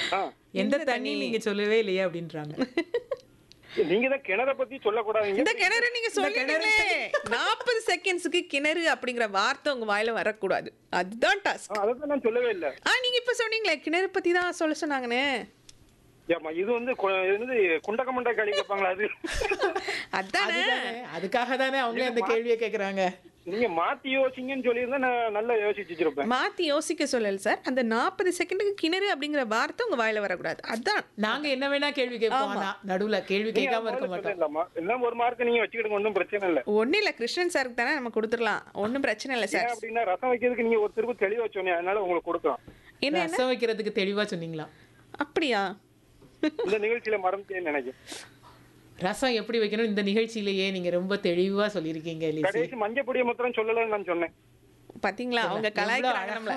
ஆ. எந்த தண்ணி நீங்க சொல்லவே இல்லையே அப்படின்றாங்க நீங்க தான் கிணற பத்தி சொல்லக்கூடாதுங்க இந்த கிணறு நீங்க சொல்லிட்டீங்களே நாற்பது செகண்ட்ஸுக்கு கிணறு அப்படிங்கிற வார்த்தை உங்க வாயில வரக்கூடாது அதுதான் டாஸ்க் ஆ, அதைத்தான் நான் சொல்லவே இல்லை ஆ நீங்க இப்ப சொன்னீங்களே கிணறு பத்தி தான் சொல்ல சொன்னாங்கன்னு ஏம்மா இது வந்து கு- இது வந்து குண்டக்க மண்டை களி கேட்பாங்களா அது அதானே அதுதானே அதுக்காக தானே அவங்களே அந்த கேள்வியை கேக்குறாங்க நீங்க மாத்தி யோசிங்கன்னு சொல்லியிருந்தா நான் நல்லா யோசிச்சு வச்சிருப்பேன் மாத்தி யோசிக்க சொல்லல சார் அந்த நாற்பது செகண்டுக்கு கிணறு அப்படிங்கிற வார்த்தை உங்க வாயில வரக்கூடாது அதான் நாங்க என்ன வேணா கேள்வி கேட்போம் ஆனா நடுவுல கேள்வி நீங்க கேட்காம இருக்க முதல்ல மாட்டோம் சொல்லலாமா எல்லாம் ஒரு மார்க் நீங்க வச்சுக்கிடுங்க ஒன்றும் பிரச்சனை இல்லை ஒன்றும் இல்லை கிருஷ்ணன் சாருக்கு தானே நம்ம கொடுத்துடலாம் ஒன்றும் பிரச்சனை இல்லை ஏன் சார் அப்படின்னா ரசம் வைக்கிறதுக்கு நீங்க ஒரு திரும்ப தெளிவா சொன்னீங்க அதனால உங்களுக்கு கொடுக்கலாம் என்ன ரசம் வைக்கிறதுக்கு தெளிவா சொன்னீங்களா அப்படியா இந்த நிகழ்ச்சியில மறந்துட்டேன்னு நினைக்கிறேன் ரசம் எப்படி வைக்கணும் இந்த நிகழ்ச்சியிலேயே நீங்க ரொம்ப தெளிவா சொல்லியிருக்கீங்க லிசி கடைசி மஞ்சள் பொடியை மாத்திரம் சொல்லலன்னு நான் சொன்னேன் பாத்தீங்களா அவங்க கலாய்க்கிறாங்க நம்மள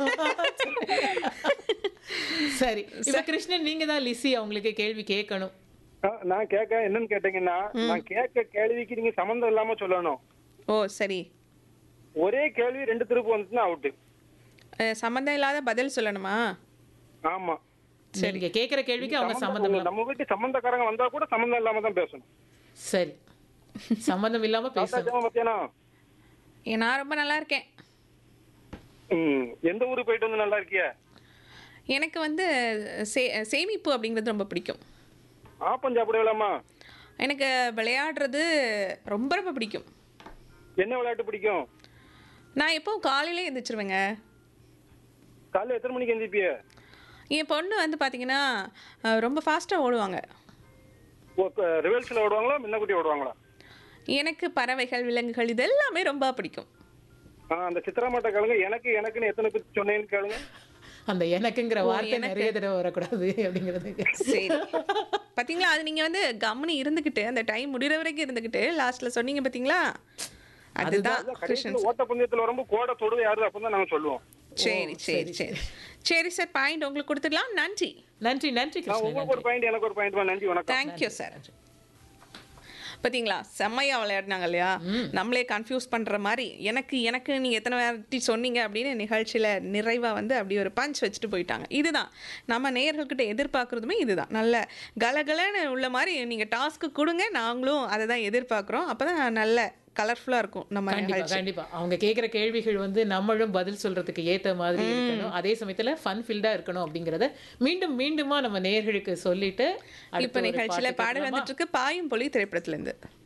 சரி இப்ப கிருஷ்ணன் நீங்க தான் லிசி அவங்களுக்கு கேள்வி கேட்கணும் ஆ, நான் கேட்க என்னன்னு கேட்டீங்கன்னா நான் கேட்க கேள்விக்கு நீங்க சம்மந்தம் இல்லாம சொல்லணும் ஓ சரி ஒரே கேள்வி ரெண்டு திருப்பு வந்துச்சுன்னா அவுட்டு அஹ், சம்மந்தம் இல்லாத பதில் சொல்லணுமா ஆமா நீங்க கேக்குற கேள்விக்கு அவங்க சம்மந்தம் இல்லாம நம்ம வீட்டு சம்பந்தக்காரங்க வந்தா கூட சம்பந்தம் இல்லாம தான் பேசணும் சரி சம்மந்தம் இல்லாம பேசணும் சாப்பிட்டாச்சா மத்தியானம் ஏ, நான் ரொம்ப நல்லா இருக்கேன் ம், எந்த ஊருக்கு போயிட்டு வந்து நல்லா இருக்கியா எனக்கு வந்து சே சேமிப்பு அப்படிங்கிறது ரொம்ப பிடிக்கும் ஆப்பம் சாப்பிடலாமா எனக்கு விளையாடுறது ரொம்ப ரொம்ப பிடிக்கும் என்ன விளையாட்டு பிடிக்கும் நான் எப்பவும் காலையிலே எழுந்திரிச்சிருவேங்க காலைல எத்தனை மணிக்கு எந்திரிப்பிய என் பொண்ணு வந்து பார்த்தீங்கன்னா அஹ், ரொம்ப ஃபாஸ்ட்டாக ஓடுவாங்க ரிவல்ஸ்ல ஓடுவாங்களா முன்னக்குட்டி ஓடுவாங்களா எனக்கு பறவைகள் விலங்குகள் இது எல்லாமே ரொம்ப பிடிக்கும் ஆ, அந்த சித்திரமாட்ட கேளுங்க எனக்கு எனக்குன்னு எத்தனை பேர் சொன்னேன்னு கேளுங்க அந்த எனக்குங்கிற வார்த்தை நிறைய தடவை வரக்கூடாது அப்படிங்கிறது சரி பாத்தீங்களா அது நீங்க வந்து கம்முனு இருந்துக்கிட்டு அந்த டைம் முடிகிற வரைக்கும் இருந்துக்கிட்டு லாஸ்ட்ல சொன்னீங்க பாத்தீங்களா அதுதான் அதான் கடைசியில ஓட்ட பந்தயத்துல வரும்போது கோடை தொடுவது யாரு அப்பதான் நாங்க சொல்லுவோம் சரி சரி சரி சரி சார் பாயிண்ட் உங்களுக்கு கொடுத்துடலாம் நன்றி நன்றி நன்றி நான் கிருஷ்ணன் உங்களுக்கு ஒரு பாயிண்ட் எனக்கு ஒரு பாயிண்ட் நன்றி வணக்கம் தேங்க்யூ சார் பாத்தீங்களா செம்மையா விளையாடினாங்க இல்லையா நம்மளே கன்ஃபியூஸ் பண்ற மாதிரி எனக்கு எனக்கு நீங்க எத்தனை வாட்டி சொன்னீங்க அப்படின்னு நிகழ்ச்சியில நிறைவா வந்து அப்படி ஒரு பஞ்ச் வச்சுட்டு போயிட்டாங்க இதுதான் நம்ம நேயர்கள்கிட்ட எதிர்பார்க்கறதுமே இதுதான் நல்ல கலகலன்னு உள்ள மாதிரி நீங்க டாஸ்க்கு கொடுங்க நாங்களும் அதை தான் எதிர்பார்க்குறோம் அப்பதான் நல்ல கலர்ஃபுல்லா இருக்கும் நம்ம கண்டிப்பா நிகழ்ச்சி கண்டிப்பா அவங்க கேக்குற கேள்விகள் வந்து நம்மளும் பதில் சொல்றதுக்கு ஏத்த மாதிரி இருக்கணும் அதே சமயத்துல ஃபன் ஃபில்டா இருக்கணும் அப்படிங்கறத மீண்டும் மீண்டுமா நம்ம நேயர்களுக்கு சொல்லிட்டு அடுத்து இப்ப ஒரு நிகழ்ச்சியில பாட்டு பாடல் கேட்கலாமா? வந்துட்டு இருக்கு பாயும் பொலி திரைப்படத்துல இருந்து